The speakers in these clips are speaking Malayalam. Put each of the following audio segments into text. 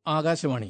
ആകാശവാണി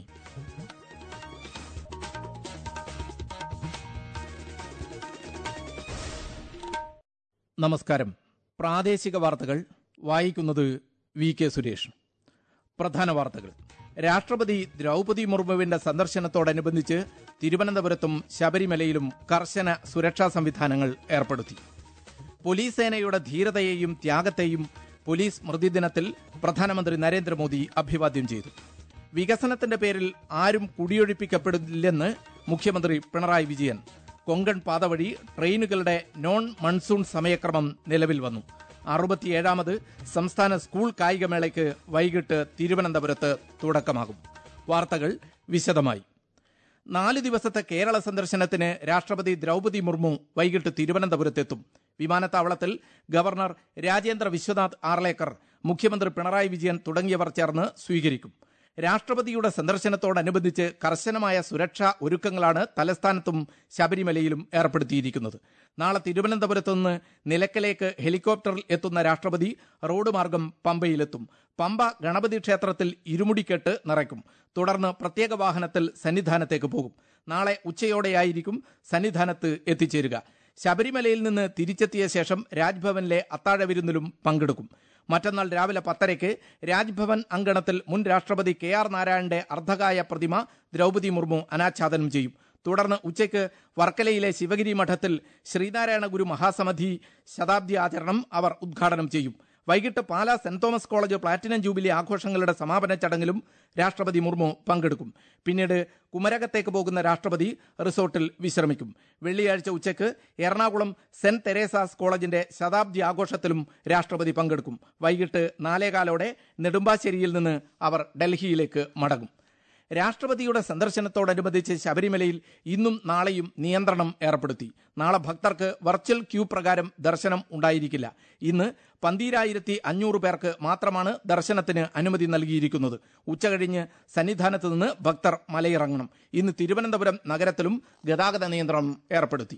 നമസ്കാരം പ്രാദേശിക വാർത്തകൾ വായിക്കുന്നത് വി കെ സുരേഷ് പ്രധാന വാർത്തകൾ രാഷ്ട്രപതി ദ്രൗപതി മുർമുവിന്റെ സന്ദർശനത്തോടനുബന്ധിച്ച് തിരുവനന്തപുരത്തും ശബരിമലയിലും കർശന സുരക്ഷാ സംവിധാനങ്ങൾ ഏർപ്പെടുത്തി പോലീസ് സേനയുടെ ധീരതയെയും ത്യാഗത്തെയും പോലീസ് സ്മൃതിദിനത്തിൽ പ്രധാനമന്ത്രി നരേന്ദ്രമോദി അഭിവാദ്യം ചെയ്തു വികസനത്തിന്റെ പേരിൽ ആരും കുടിയൊഴിപ്പിക്കപ്പെടില്ലെന്ന് മുഖ്യമന്ത്രി പിണറായി വിജയൻ കൊങ്കൺ പാത വഴി ട്രെയിനുകളുടെ നോൺ മൺസൂൺ സമയക്രമം നിലവിൽ വന്നു അറുപത്തിയേഴാമത് സംസ്ഥാന സ്കൂൾ കായികമേളയ്ക്ക് വൈകിട്ട് തിരുവനന്തപുരത്ത് തുടക്കമാകും വാർത്തകൾ വിശദമായി നാല് ദിവസത്തെ കേരള സന്ദർശനത്തിന് രാഷ്ട്രപതി ദ്രൗപതി മുർമു വൈകിട്ട് തിരുവനന്തപുരത്തെത്തും വിമാനത്താവളത്തിൽ ഗവർണർ രാജേന്ദ്ര വിശ്വനാഥ് ആർലേക്കർ മുഖ്യമന്ത്രി പിണറായി വിജയൻ തുടങ്ങിയവർ ചേർന്ന് സ്വീകരിക്കും രാഷ്ട്രപതിയുടെ സന്ദർശനത്തോടനുബന്ധിച്ച് കർശനമായ സുരക്ഷാ ഒരുക്കങ്ങളാണ് തലസ്ഥാനത്തും ശബരിമലയിലും ഏർപ്പെടുത്തിയിരിക്കുന്നത് നാളെ തിരുവനന്തപുരത്ത് നിന്ന് നിലയ്ക്കലേക്ക് ഹെലികോപ്റ്ററിൽ എത്തുന്ന രാഷ്ട്രപതി റോഡ് മാർഗം പമ്പയിലെത്തും പമ്പ ഗണപതി ക്ഷേത്രത്തിൽ ഇരുമുടിക്കെട്ട് നിറയ്ക്കും തുടർന്ന് പ്രത്യേക വാഹനത്തിൽ സന്നിധാനത്തേക്ക് പോകും നാളെ ഉച്ചയോടെയായിരിക്കും സന്നിധാനത്ത് എത്തിച്ചേരുക ശബരിമലയിൽ നിന്ന് തിരിച്ചെത്തിയ ശേഷം രാജ്ഭവനിലെ അത്താഴ വിരുന്നിലും പങ്കെടുക്കും മറ്റന്നാൾ രാവിലെ പത്തരയ്ക്ക് രാജ്ഭവൻ അങ്കണത്തിൽ മുൻ രാഷ്ട്രപതി കെ ആർ നാരായണന്റെ അർദ്ധകായ പ്രതിമ ദ്രൗപതി മുർമു അനാച്ഛാദനം ചെയ്യും തുടർന്ന് ഉച്ചയ്ക്ക് വർക്കലയിലെ ശിവഗിരി മഠത്തിൽ ശ്രീനാരായണ ഗുരു മഹാസമാധി ശതാബ്ദി ആചരണം അവർ ഉദ്ഘാടനം ചെയ്യും വൈകിട്ട് Pala saint Thomas college platinum jubilee ആഘോഷങ്ങളുടെ സമാപന ചടങ്ങിലും രാഷ്ട്രപതി മുർമു പങ്കെടുക്കും പിന്നീട് കുമരകത്തേക്ക് പോകുന്ന രാഷ്ട്രപതി റിസോർട്ടിൽ വിശ്രമിക്കും വെള്ളിയാഴ്ച ഉച്ചയ്ക്ക് എറണാകുളം സെന്റ് തെരേസാസ് കോളേജിന്റെ ശതാബ്ദി ആഘോഷത്തിലും രാഷ്ട്രപതി പങ്കെടുക്കും വൈകിട്ട് നാലേകാലോടെ നെടുമ്പാശ്ശേരിയിൽ നിന്ന് അവർ ഡൽഹിയിലേക്ക് മടങ്ങും രാഷ്ട്രപതിയുടെ സന്ദർശനത്തോടനുബന്ധിച്ച് ശബരിമലയിൽ ഇന്നും നാളെയും നിയന്ത്രണം ഏർപ്പെടുത്തി നാളെ ഭക്തർക്ക് വെർച്വൽ ക്യൂ പ്രകാരം ദർശനം ഉണ്ടായിരിക്കില്ല ഇന്ന് പന്തീരായിരത്തി അഞ്ഞൂറ് പേർക്ക് മാത്രമാണ് ദർശനത്തിന് അനുമതി നൽകിയിരിക്കുന്നത് ഉച്ചകഴിഞ്ഞ് സന്നിധാനത്ത് നിന്ന് ഭക്തർ മലയിറങ്ങണം ഇന്ന് തിരുവനന്തപുരം നഗരത്തിലും ഗതാഗത നിയന്ത്രണം ഏർപ്പെടുത്തി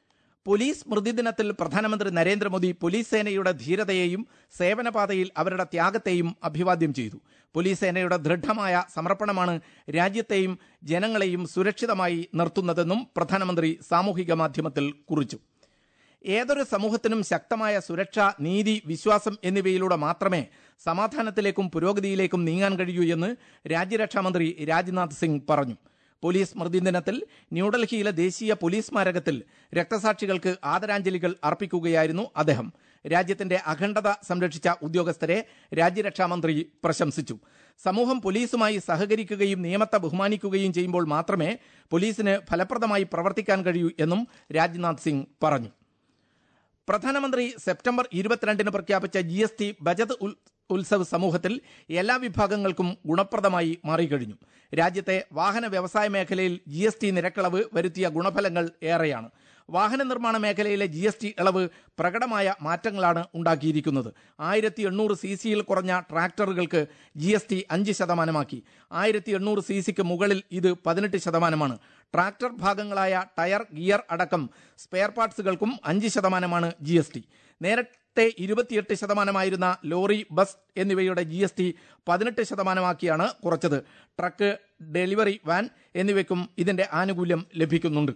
പോലീസ് സ്മൃതിദിനത്തിൽ പ്രധാനമന്ത്രി നരേന്ദ്രമോദി പോലീസ് സേനയുടെ ധീരതയെയും സേവനപാതയിൽ അവരുടെ ത്യാഗത്തെയും അഭിവാദ്യം ചെയ്തു പോലീസ് സേനയുടെ ദൃഢമായ സമർപ്പണമാണ് രാജ്യത്തെയും ജനങ്ങളെയും സുരക്ഷിതമായി നിർത്തുന്നതെന്നും പ്രധാനമന്ത്രി സാമൂഹിക മാധ്യമത്തിൽ കുറിച്ചു ഏതൊരു സമൂഹത്തിനും ശക്തമായ സുരക്ഷ നീതി വിശ്വാസം എന്നിവയിലൂടെ മാത്രമേ സമാധാനത്തിലേക്കും പുരോഗതിയിലേക്കും നീങ്ങാൻ കഴിയൂ എന്ന് രാജ്യരക്ഷാമന്ത്രി രാജ്നാഥ് സിംഗ് പറഞ്ഞു പോലീസ് സ്മൃതി ദിനത്തിൽ ന്യൂഡൽഹിയിലെ ദേശീയ പോലീസ് സ്മാരകത്തിൽ രക്തസാക്ഷികൾക്ക് ആദരാഞ്ജലികൾ അർപ്പിക്കുകയായിരുന്നു അദ്ദേഹം രാജ്യത്തിന്റെ അഖണ്ഡത സംരക്ഷിച്ച ഉദ്യോഗസ്ഥരെ രാജ്യരക്ഷാമന്ത്രി പ്രശംസിച്ചു സമൂഹം പോലീസുമായി സഹകരിക്കുകയും നിയമത്തെ ബഹുമാനിക്കുകയും ചെയ്യുമ്പോൾ മാത്രമേ പോലീസിന് ഫലപ്രദമായി പ്രവർത്തിക്കാൻ കഴിയൂ എന്നും രാജ്നാഥ് സിംഗ് പറഞ്ഞു പ്രധാനമന്ത്രി സെപ്റ്റംബർ ഇരുപത്തിരണ്ടിന് പ്രഖ്യാപിച്ച G S T budget Utsav സമൂഹത്തിൽ എല്ലാ വിഭാഗങ്ങൾക്കും ഗുണപ്രദമായി മാറിക്കഴിഞ്ഞു രാജ്യത്തെ വാഹന വ്യവസായ മേഖലയിൽ ജി എസ് ടി നിരക്കളവ് വരുത്തിയ ഗുണഫലങ്ങൾ ഏറെയാണ് വാഹന നിർമ്മാണ മേഖലയിലെ ജി എസ് ടി ഇളവ് പ്രകടമായ മാറ്റങ്ങളാണ് ഉണ്ടാക്കിയിരിക്കുന്നത് ആയിരത്തി എണ്ണൂറ് സി സിയിൽ കുറഞ്ഞ ട്രാക്ടറുകൾക്ക് ജി എസ് ടി അഞ്ച് ശതമാനമാക്കി ആയിരത്തി എണ്ണൂറ് സി സിക്ക് മുകളിൽ ഇത് പതിനെട്ട് ശതമാനമാണ് ട്രാക്ടർ ഭാഗങ്ങളായ ടയർ ഗിയർ അടക്കം സ്പെയർ പാർട്സുകൾക്കും അഞ്ച് ശതമാനമാണ് ജി എസ് ടി നേരത്തെ ഇരുപത്തിയെട്ട് ശതമാനമായിരുന്ന ലോറി ബസ് എന്നിവയുടെ ജി എസ് ടി പതിനെട്ട് ശതമാനമാക്കിയാണ് കുറച്ചത് ട്രക്ക് ഡെലിവറി വാൻ എന്നിവയ്ക്കും ഇതിന്റെ ആനുകൂല്യം ലഭിക്കുന്നുണ്ട്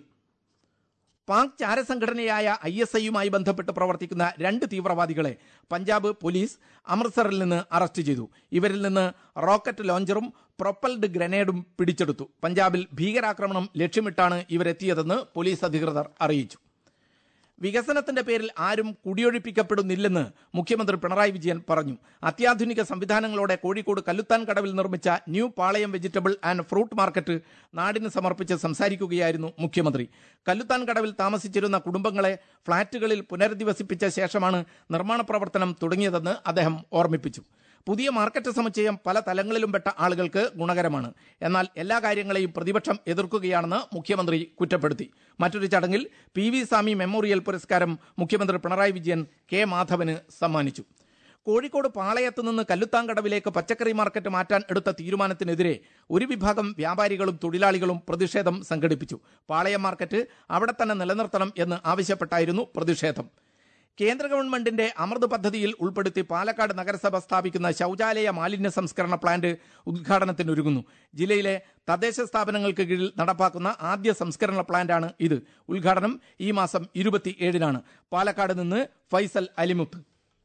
പാക് ചാരസംഘടനയായ ഐ എസ് ഐയുമായി ബന്ധപ്പെട്ട് പ്രവർത്തിക്കുന്ന രണ്ട് തീവ്രവാദികളെ പഞ്ചാബ് പോലീസ് അമൃത്സറിൽ നിന്ന് അറസ്റ്റ് ചെയ്തു ഇവരിൽ നിന്ന് റോക്കറ്റ് ലോഞ്ചറും പ്രൊപ്പൽഡ് ഗ്രനേഡും പിടിച്ചെടുത്തു പഞ്ചാബിൽ ഭീകരാക്രമണം ലക്ഷ്യമിട്ടാണ് ഇവരെത്തിയതെന്ന് പോലീസ് അധികൃതർ അറിയിച്ചു വികസനത്തിന്റെ പേരിൽ ആരും കുടിയൊഴിപ്പിക്കപ്പെടുന്നില്ലെന്ന് മുഖ്യമന്ത്രി പിണറായി വിജയൻ പറഞ്ഞു അത്യാധുനിക സംവിധാനങ്ങളോടെ കോഴിക്കോട് കല്ലുത്താൻ കടവിൽ നിർമ്മിച്ച new Palayam vegetable and fruit market നാടിന് സമർപ്പിച്ച് സംസാരിക്കുകയായിരുന്നു മുഖ്യമന്ത്രി കല്ലുത്താൻ കടവിൽ താമസിച്ചിരുന്ന കുടുംബങ്ങളെ ഫ്ളാറ്റുകളിൽ പുനരധിവസിപ്പിച്ച ശേഷമാണ് നിർമ്മാണ പ്രവർത്തനം തുടങ്ങിയതെന്ന് അദ്ദേഹം ഓർമ്മിപ്പിച്ചു പുതിയ മാർക്കറ്റ് സമുച്ചയം പല തലങ്ങളിലും പെട്ട ആളുകൾക്ക് ഗുണകരമാണ് എന്നാൽ എല്ലാ കാര്യങ്ങളെയും പ്രതിപക്ഷം എതിർക്കുകയാണെന്ന് മുഖ്യമന്ത്രി കുറ്റപ്പെടുത്തി മറ്റൊരു ചടങ്ങിൽ പി വി സ്വാമി മെമ്മോറിയൽ പുരസ്കാരം മുഖ്യമന്ത്രി പിണറായി വിജയൻ കെ മാധവന് സമ്മാനിച്ചു കോഴിക്കോട് പാളയത്ത് നിന്ന് കല്ലുത്താങ്കടവിലേക്ക് പച്ചക്കറി മാർക്കറ്റ് മാറ്റാൻ എടുത്ത തീരുമാനത്തിനെതിരെ ഒരു വിഭാഗം വ്യാപാരികളും തൊഴിലാളികളും പ്രതിഷേധം സംഘടിപ്പിച്ചു പാളയം മാർക്കറ്റ് അവിടെ തന്നെ നിലനിർത്തണം എന്ന് ആവശ്യപ്പെട്ടായിരുന്നു പ്രതിഷേധം കേന്ദ്ര ഗവൺമെന്റിന്റെ അമൃത് പദ്ധതിയിൽ ഉൾപ്പെടുത്തി പാലക്കാട് നഗരസഭ സ്ഥാപിക്കുന്ന ശൌചാലയ മാലിന്യ സംസ്കരണ പ്ലാന്റ് ഉദ്ഘാടനത്തിനൊരുങ്ങുന്നു ജില്ലയിലെ തദ്ദേശ സ്ഥാപനങ്ങൾക്ക് കീഴിൽ നടപ്പാക്കുന്ന ആദ്യ സംസ്കരണ പ്ലാന്റാണ് ഇത് ഉദ്ഘാടനം ഈ മാസം ഇരുപത്തിയേഴിനാണ് പാലക്കാട് നിന്ന് Faisal Alimuth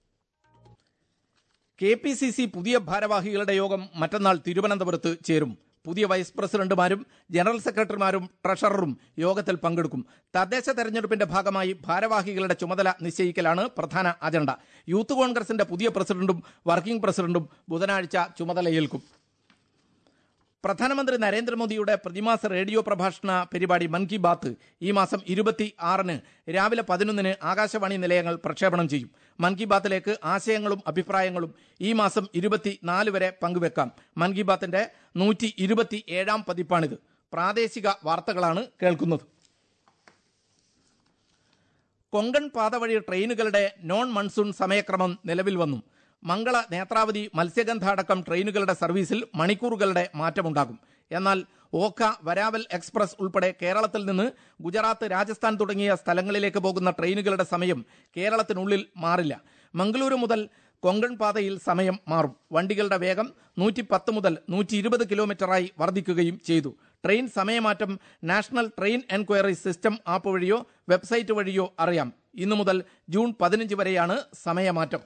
K P C C പുതിയ ഭാരവാഹികളുടെ യോഗം മറ്റന്നാൾ തിരുവനന്തപുരത്ത് ചേരും പുതിയ വൈസ് പ്രസിഡന്റുമാരും ജനറൽ സെക്രട്ടറിമാരും ട്രഷററും യോഗത്തിൽ പങ്കെടുക്കും തദ്ദേശ തെരഞ്ഞെടുപ്പിന്റെ ഭാഗമായി ഭാരവാഹികളുടെ ചുമതല നിശ്ചയിക്കലാണ് പ്രധാന അജണ്ട യൂത്ത് കോൺഗ്രസിന്റെ പുതിയ പ്രസിഡന്റും വർക്കിംഗ് പ്രസിഡന്റും ബുധനാഴ്ച ചുമതലയേൽക്കും പ്രധാനമന്ത്രി നരേന്ദ്രമോദിയുടെ പ്രതിമാസ റേഡിയോ പ്രഭാഷണ പരിപാടി മൻ കി ബാത്ത് ഈ മാസം ഇരുപത്തി ആറിന് രാവിലെ പതിനൊന്നിന് ആകാശവാണി നിലയങ്ങൾ പ്രക്ഷേപണം ചെയ്യും മൻ കി ബാത്തിലേക്ക് ആശയങ്ങളും അഭിപ്രായങ്ങളും ഈ മാസം ഇരുപത്തിനാല് വരെ പങ്കുവെക്കാം മൻ കി ബാത്തിന്റെ നൂറ്റി ഇരുപത്തി ഏഴാം പതിപ്പാണിത് പ്രാദേശിക വാർത്തകളാണ് കേൾക്കുന്നത് കൊങ്കൺ പാത വഴി ട്രെയിനുകളുടെ നോൺ മൺസൂൺ സമയക്രമം നിലവിൽ വന്നു മംഗള നേത്രാവതി മത്സ്യഗന്ധ അടക്കം ട്രെയിനുകളുടെ സർവീസിൽ മണിക്കൂറുകളുടെ മാറ്റമുണ്ടാകും എന്നാൽ ഓഖ വരാവൽ എക്സ്പ്രസ് ഉൾപ്പെടെ കേരളത്തിൽ നിന്ന് ഗുജറാത്ത് രാജസ്ഥാൻ തുടങ്ങിയ സ്ഥലങ്ങളിലേക്ക് പോകുന്ന ട്രെയിനുകളുടെ സമയം കേരളത്തിനുള്ളിൽ മാറില്ല മംഗളൂരു മുതൽ കൊങ്കൺ പാതയിൽ സമയം മാറും വണ്ടികളുടെ വേഗം നൂറ്റി പത്ത് മുതൽ നൂറ്റി ഇരുപത് കിലോമീറ്ററായി വർദ്ധിക്കുകയും ചെയ്തു ട്രെയിൻ സമയമാറ്റം national train enquiry system app വഴിയോ വെബ്സൈറ്റ് വഴിയോ അറിയാം ഇന്നു മുതൽ ജൂൺ പതിനഞ്ച് വരെയാണ് സമയമാറ്റം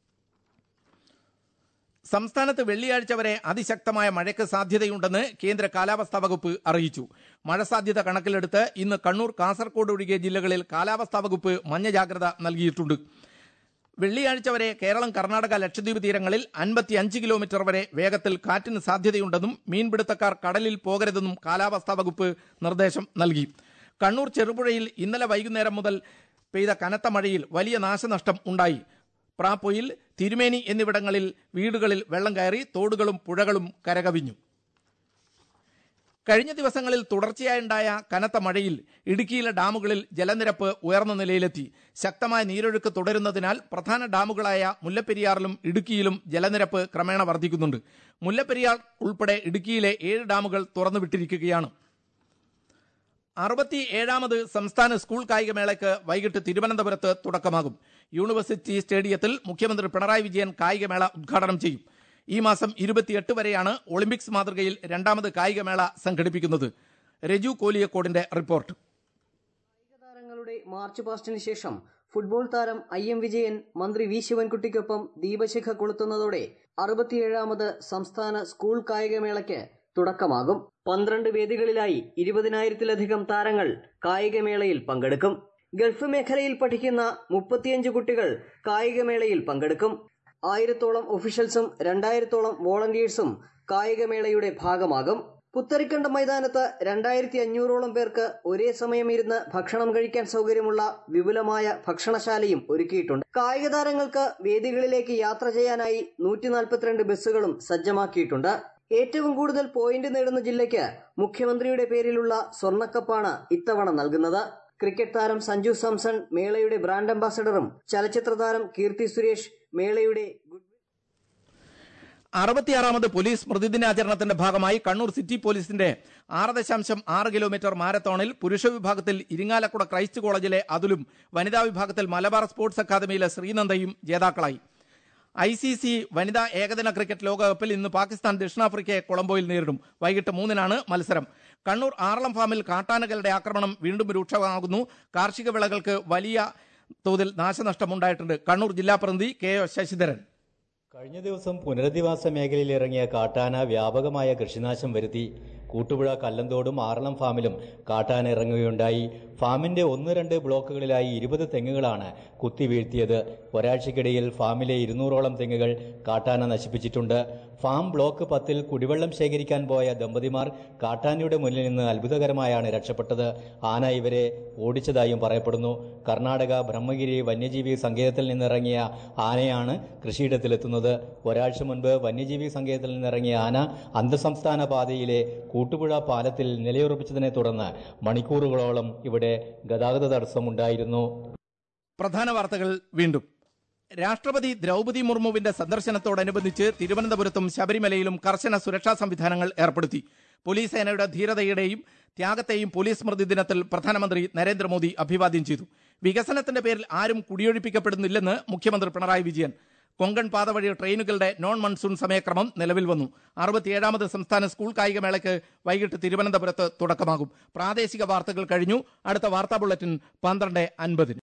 സംസ്ഥാനത്ത് വെള്ളിയാഴ്ച വരെ അതിശക്തമായ മഴയ്ക്ക് സാധ്യതയുണ്ടെന്ന് കേന്ദ്ര കാലാവസ്ഥാ വകുപ്പ് അറിയിച്ചു മഴ സാധ്യത കണക്കിലെടുത്ത് ഇന്ന് കണ്ണൂർ കാസർഗോഡ് ഒഴികെ ജില്ലകളിൽ കാലാവസ്ഥാ വകുപ്പ് മഞ്ഞ ജാഗ്രത നൽകിയിട്ടുണ്ട് വെള്ളിയാഴ്ച വരെ കേരളം കർണാടക ലക്ഷദ്വീപ് തീരങ്ങളിൽ അൻപത്തി അഞ്ച് കിലോമീറ്റർ വരെ വേഗത്തിൽ കാറ്റിന് സാധ്യതയുണ്ടെന്നും മീൻപിടുത്തക്കാർ കടലിൽ പോകരുതെന്നും കാലാവസ്ഥാ വകുപ്പ് നിർദ്ദേശം നൽകി കണ്ണൂർ ചെറുപുഴയിൽ ഇന്നലെ വൈകുന്നേരം മുതൽ പെയ്ത കനത്ത മഴയിൽ വലിയ നാശനഷ്ടം ഉണ്ടായി പ്രാപ്പൊയിൽ തിരുമേനി എന്നിവിടങ്ങളിൽ വീടുകളിൽ വെള്ളം കയറി തോടുകളും പുഴകളും കരകവിഞ്ഞു കഴിഞ്ഞ ദിവസങ്ങളിൽ തുടർച്ചയായുണ്ടായ കനത്ത മഴയിൽ ഇടുക്കിയിലെ ഡാമുകളിൽ ജലനിരപ്പ് ഉയർന്ന നിലയിലെത്തി ശക്തമായ നീരൊഴുക്ക് തുടരുന്നതിനാൽ പ്രധാന ഡാമുകളായ മുല്ലപ്പെരിയാറിലും ഇടുക്കിയിലും ജലനിരപ്പ് ക്രമേണ വർദ്ധിക്കുന്നുണ്ട് മുല്ലപ്പെരിയാർ ഉൾപ്പെടെ ഇടുക്കിയിലെ ഏഴ് ഡാമുകൾ തുറന്നുവിട്ടിരിക്കുകയാണ് അറുപത്തി ഏഴാമത് സംസ്ഥാന സ്കൂൾ കായികമേളയ്ക്ക് വൈകിട്ട് തിരുവനന്തപുരത്ത് തുടക്കമാകും യൂണിവേഴ്സിറ്റി സ്റ്റേഡിയത്തിൽ മുഖ്യമന്ത്രി പിണറായി വിജയൻ കായികമേള ഉദ്ഘാടനം ചെയ്യും ഈ മാസം ഇരുപത്തിയെട്ട് വരെയാണ് ഒളിമ്പിക്സ് മാതൃകയിൽ രണ്ടാമത് കായികമേള സംഘടിപ്പിക്കുന്നത് രജു കോലിയക്കോടിന്റെ റിപ്പോർട്ട് താരങ്ങളുടെ മാർച്ച് പാസ്റ്റിന് ശേഷം ഫുട്ബോൾ താരം ഐ എം വിജയൻ മന്ത്രി വി ശിവൻകുട്ടിക്കൊപ്പം ദീപശിഖ കൊളുത്തുന്നതോടെ അറുപത്തിയേഴാമത് സംസ്ഥാന സ്കൂൾ കായികമേളയ്ക്ക് തുടക്കമാകും പന്ത്രണ്ട് വേദികളിലായി ഇരുപതിനായിരത്തിലധികം താരങ്ങൾ കായികമേളയിൽ പങ്കെടുക്കും ഗൾഫ് മേഖലയിൽ പഠിക്കുന്ന മുപ്പത്തിയഞ്ച് കുട്ടികൾ കായികമേളയിൽ പങ്കെടുക്കും ആയിരത്തോളം ഒഫീഷ്യൽസും രണ്ടായിരത്തോളം വോളണ്ടിയേഴ്സും കായികമേളയുടെ ഭാഗമാകും പുത്തരിക്കണ്ട മൈതാനത്ത് രണ്ടായിരത്തി അഞ്ഞൂറോളം പേർക്ക് ഒരേ സമയം ഇരുന്ന് ഭക്ഷണം കഴിക്കാൻ സൗകര്യമുള്ള വിപുലമായ ഭക്ഷണശാലയും ഒരുക്കിയിട്ടുണ്ട് കായിക താരങ്ങൾക്ക് വേദികളിലേക്ക് യാത്ര ചെയ്യാനായി നൂറ്റി നാൽപ്പത്തിരണ്ട് ബസ്സുകളും സജ്ജമാക്കിയിട്ടുണ്ട് ഏറ്റവും കൂടുതൽ പോയിന്റ് നേടുന്ന ജില്ലയ്ക്ക് മുഖ്യമന്ത്രിയുടെ പേരിലുള്ള സ്വർണ്ണക്കപ്പാണ് ഇത്തവണ നൽകുന്നത് ക്രിക്കറ്റ് താരം സഞ്ജു സാംസൺ മേളയുടെ ബ്രാൻഡ് അംബാസഡറും ചലച്ചിത്ര താരം കീർത്തി സുരേഷ് മേളയുടെ ഗുഡ് അറുപത്തിയാറാമത് പോലീസ് സ്മൃതിദിനാചരണത്തിന്റെ ഭാഗമായി കണ്ണൂർ സിറ്റി പോലീസിന്റെ ആറ് ദശാംശം ആറ് കിലോമീറ്റർ മാരത്തോണിൽ പുരുഷ വിഭാഗത്തിൽ ഇരിങ്ങാലക്കുട ക്രൈസ്റ്റ് കോളേജിലെ അതുലും വനിതാ വിഭാഗത്തിൽ മലബാർ സ്പോർട്സ് അക്കാദമിയിലെ ശ്രീനന്ദയും ജേതാക്കളായി ഐ സി സി വനിതാ ഏകദിന ക്രിക്കറ്റ് ലോകകപ്പിൽ ഇന്ന് പാകിസ്ഥാൻ ദക്ഷിണാഫ്രിക്കയെ കൊളംബോയിൽ നേരിടും വൈകിട്ട് മൂന്നിനാണ് മത്സരം കണ്ണൂർ ആറളം ഫാമിൽ കാട്ടാനകളുടെ ആക്രമണം വീണ്ടും രൂക്ഷമാകുന്നു കാർഷിക വിളകൾക്ക് വലിയ തോതിൽ നാശനഷ്ടമുണ്ടായിട്ടുണ്ട് കണ്ണൂർ ജില്ലാ പ്രതിനിധി കെ ഒ ശശിധരൻ കഴിഞ്ഞ ദിവസം പുനരധിവാസ മേഖലയിൽ ഇറങ്ങിയ കാട്ടാന വ്യാപകമായ കൃഷിനാശം വരുത്തി കൂട്ടുപുഴ കല്ലന്തോടും ആറളം ഫാമിലും കാട്ടാന ഇറങ്ങുകയുണ്ടായി ഫാമിന്റെ ഒന്ന് രണ്ട് ബ്ലോക്കുകളിലായി ഇരുപത് തെങ്ങുകളാണ് കുത്തി വീഴ്ത്തിയത് ഒരാഴ്ചക്കിടയിൽ ഫാമിലെ ഇരുന്നൂറോളം തെങ്ങുകൾ കാട്ടാന നശിപ്പിച്ചിട്ടുണ്ട് ഫാം ബ്ലോക്ക് പത്തിൽ കുടിവെള്ളം ശേഖരിക്കാൻ പോയ ദമ്പതിമാർ കാട്ടാനയുടെ മുന്നിൽ നിന്ന് അത്ഭുതകരമായാണ് രക്ഷപ്പെട്ടത് ആന ഇവരെ ഓടിച്ചതായും പറയപ്പെടുന്നു കർണാടക ബ്രഹ്മഗിരി വന്യജീവി സങ്കേതത്തിൽ നിന്നിറങ്ങിയ ആനയാണ് കൃഷിയിടത്തിലെത്തുന്നത് ഒരാഴ്ച മുൻപ് വന്യജീവി സങ്കേതത്തിൽ നിന്നിറങ്ങിയ ആന അന്തർസംസ്ഥാന പാതയിലെ കൂട്ടുപുഴ പാലത്തിൽ നിലയുറപ്പിച്ചതിനെ തുടർന്ന് മണിക്കൂറുകളോളം ഇവിടെ ഗതാഗത തടസ്സമുണ്ടായിരുന്നു പ്രധാന വാർത്തകൾ വീണ്ടും രാഷ്ട്രപതി ദ്രൗപതി മുർമുവിന്റെ സന്ദർശനത്തോടനുബന്ധിച്ച് തിരുവനന്തപുരത്തും ശബരിമലയിലും കർശന സുരക്ഷാ സംവിധാനങ്ങൾ ഏർപ്പെടുത്തി പോലീസ് സേനയുടെ ധീരതയുടെയും ത്യാഗത്തെയും പോലീസ് സ്മൃതി ദിനത്തിൽ പ്രധാനമന്ത്രി നരേന്ദ്രമോദി അഭിവാദ്യം ചെയ്തു വികസനത്തിന്റെ പേരിൽ ആരും കുടിയൊഴിപ്പിക്കപ്പെടുന്നില്ലെന്ന് മുഖ്യമന്ത്രി പിണറായി വിജയൻ കൊങ്കൺ പാത വഴി ട്രെയിനുകളുടെ നോൺ മൺസൂൺ സമയക്രമം നിലവിൽ വന്നു അറുപത്തിയേഴാമത് സംസ്ഥാന സ്കൂൾ കായികമേളയ്ക്ക് വൈകിട്ട് തിരുവനന്തപുരത്ത് തുടക്കമാകും പ്രാദേശിക വാർത്തകൾ കഴിഞ്ഞു അടുത്ത വാർത്താ ബുള്ളറ്റിൻ പന്ത്രണ്ട് അൻപതിന്